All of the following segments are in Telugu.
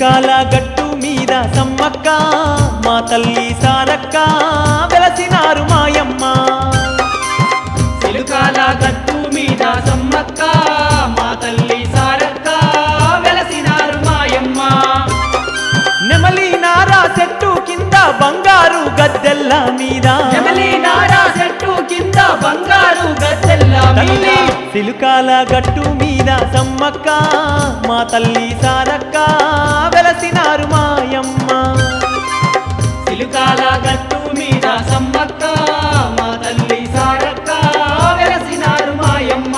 సిలుకాల గట్టు మీద సమ్మక్క మా తల్లి సారక్క వెలసినారు మాయమ్మ సిలుకాల గట్టు మీద సమ్మక్క మా తల్లి సారక్క వెలసినారు మాయమ్మ నెమలి నారా చెట్టు కింద బంగారు గద్దెల్ల మీద జమలి నారా చెట్టు కింద బంగారు గద్దెల్ల మీద తల్లి సిలుకాల గట్టు మీద సమ్మక్క మా తల్లి సారక్క వెలసినారు మాయమ్మ సిలుకాల గట్టు మీద సమ్మక్క మా తల్లి సారక్క వెలసినారు మాయమ్మ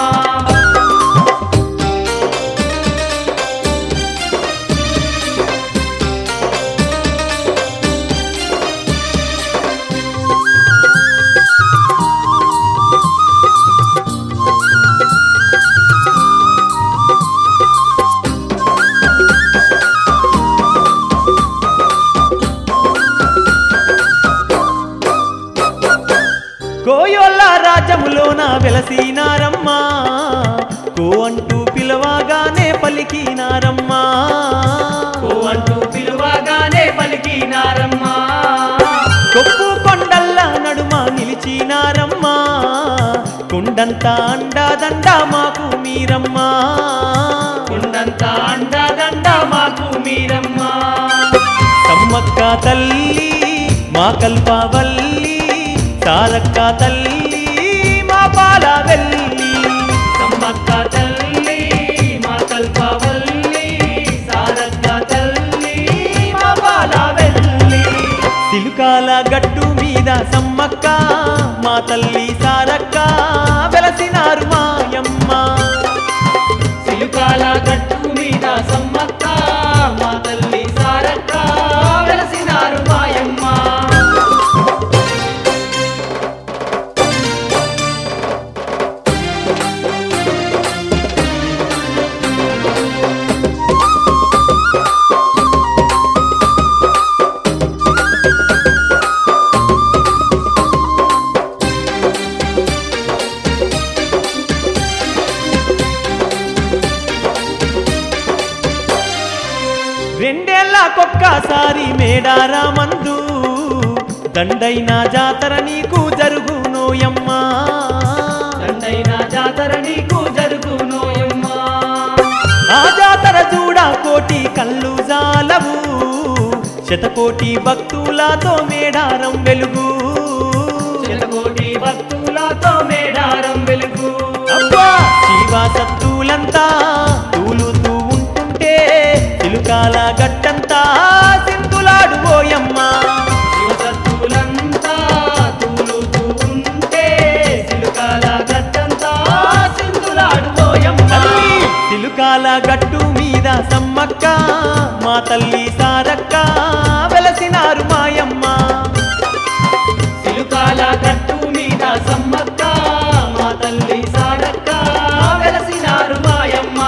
కోయోళ్ళ రాజ్యములోన వెలసినారమ్మ కో అంటూ పిలవగానే పలికినారమ్మా ఓ అంటూ పిలువగానే పలికినారమ్మ కొప్పు కొండల్ల నడుమ నిలిచినారమ్మా కొండంతా అండాదండ మాకు మీరమ్మా కొండంత అండదండ మాకు మీరమ్మ సమ్మక్క తల్లి మా కల్పవల్లి సారక్క తల్లి మా పాలవెల్లి సమ్మక్క తల్లి మా కల్పవల్లి సారక్క తల్లి మా బాలవెల్లి సిలుకాల గట్టు మీద సమ్మక్క మా తల్లి సారక్క వెలసినారు మాయమ్మ సిలుకాల గట్టు మీద సమ్మక్క మా తల్లి సారక్క వెలసినారు మాయమ్మ రెండేళ్లకొక్కసారి మేడారా మందు దండైన జాతర నీకు జరుగునోయమ్మా దండైన జాతర నీకు జరుగునోయమ్మ ఆ జాతర చూడ కోటి కళ్ళు జాలవు శతకోటి భక్తులతో మేడారం వెలుగు శతకోటి భక్తులతో మేడారం వెలుగు అబ్బా శివ సత్తులంతా తూలుతూ ఉంటుంటే తిలుకాల గట్టంతా సింతులాడు ఓయమ్మా శివసత్తులంతా తూలుతూ ఉంటే సిలుకాల గట్టంతా సింధులాడుకోయమ్మ తల్లి తిలుకాల గట్టు మీద సమ్మక్క మా తల్లి సారక్క వెలసినారు మాయమ్మ సిలుకాల గట్టు మీద సమ్మక్క మా తల్లి సారక్క వెలసినారు మాయమ్మ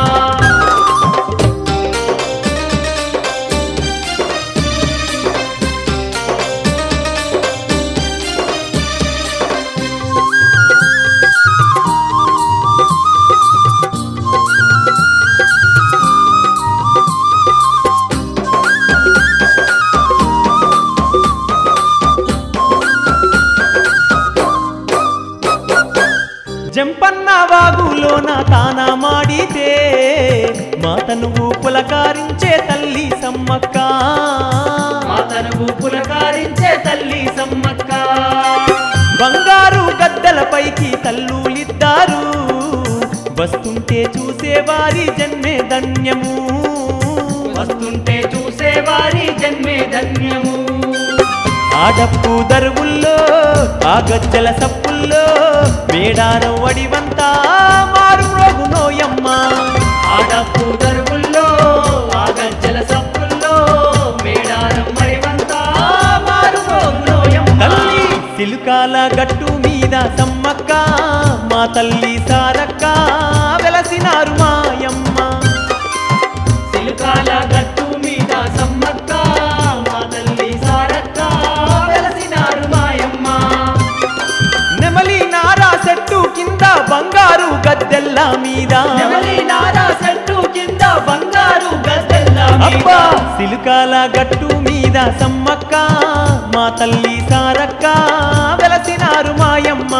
జంపన్న వాగులోన తాన మాడితే మాతను పులకారించే తల్లి సమ్మక్క మా తనువు పులకారించే తల్లి సమ్మక్క బంగారు గద్దలపైకి తల్లులిద్దారు వస్తుంటే చూసేవారి జన్మే ధన్యము వస్తుంటే చూసేవారి జన్మే ధన్యము ఆడప్పు దరువుల్లో ఆ గజ్జల సప్పుల్లో మేడారం వడివంతా మారు రోగునోయమ్మ ఆడపు దరువుల్లో ఆ గజ్జల సప్పుల్లో మేడారం మడివంతా మారు తల్లి సిలుకాల గట్టు మీద సమ్మక్క మా తల్లి సారక్క వెలసినారు మాయమ్మ సిలుకాల గట్టు మీద సమ్మక్క మా తల్లి సారక్క వెలసినారు మాయమ్మ నెమలి నారా చెట్టు కింద బంగారు గద్దెల్ల మీద నెమలి నారా చెట్టు కింద బంగారు గద్దెల్ల అబ్బా సిలుకాల గట్టు మీద సమ్మక్క మా తల్లి సారక్క వెలసినారు మాయమ్మ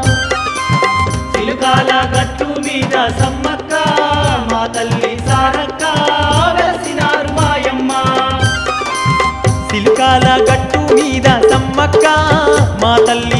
సిలుకాల గట్టు మీద సమ్మక్క మా తల్లి సారక్క వెలసినారు మాయమ్మ సిలుకాల గట్టు మీద సమ్మక్క మా తల్లి